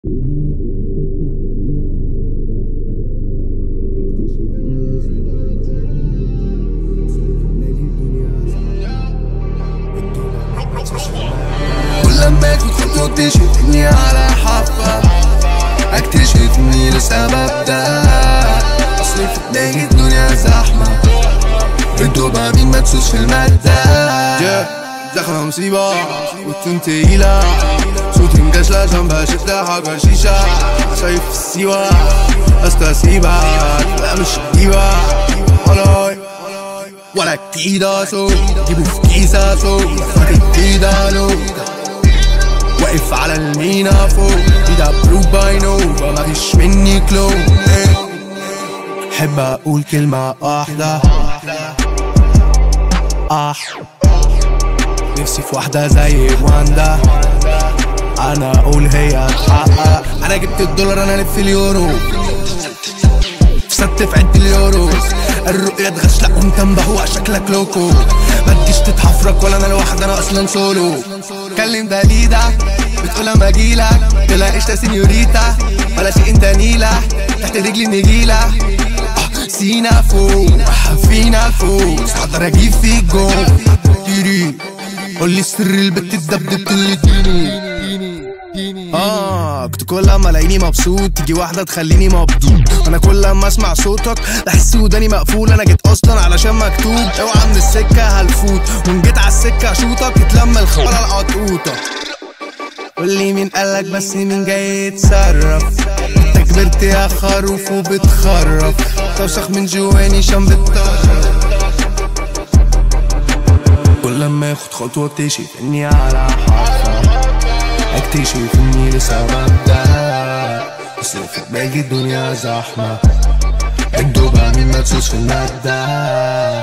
كل ما كنت تكتشفني على حافة اكتشفني لسبب ده اصلي في دماغي الدنيا زحمة الدوبامين مدسوس في المادة دخلة مصيبة والتون تقيلة صوتي مجاشلة جنبها شفتها حاجة شيشة شايف السيوة استسيبها لا مش جديبة ولا ولا كتيدة سو جيبوا في كيسة سو فاكر كتيدة لو واقف على المينا فوق ايدا برو باي نو مفيش مني كلو إيه. حب اقول كلمة واحدة آه نفسي في واحدة زي واندا انا اقول هي تحقق انا جبت الدولار انا الف اليورو فسدت في عد اليوروز الرؤية تغش لا وانت مبهوق شكلك لوكو ما تجيش تتحفرك ولا انا لوحدي انا اصلا سولو كلم دليدا بتقول اما اجيلك تلاقيش تا سينيوريتا ولا شيء انت نيلة تحت رجلي نجيلة آه، سينا فوق فينا فوق حاضر اجيب فيك جول ديري قولي السر البت الدبدب اللي اديني اه كنت كل ما الاقيني مبسوط تيجي واحده تخليني مبدود انا كل ما اسمع صوتك بحس وداني مقفول انا جيت اصلا علشان مكتوب اوعى من السكه هلفوت وان جيت على السكه اشوطك يتلم الخبره القطوطه قولي مين قالك بس مين جاي يتصرف انت كبرت يا خروف وبتخرف توسخ من جواني شام بتطرف كل ما ياخد خطوه اكتشف اني على حافه اكتشف اني لسبب ده اصل في دماغي الدنيا زحمة الدوبامين مدسوس في المادة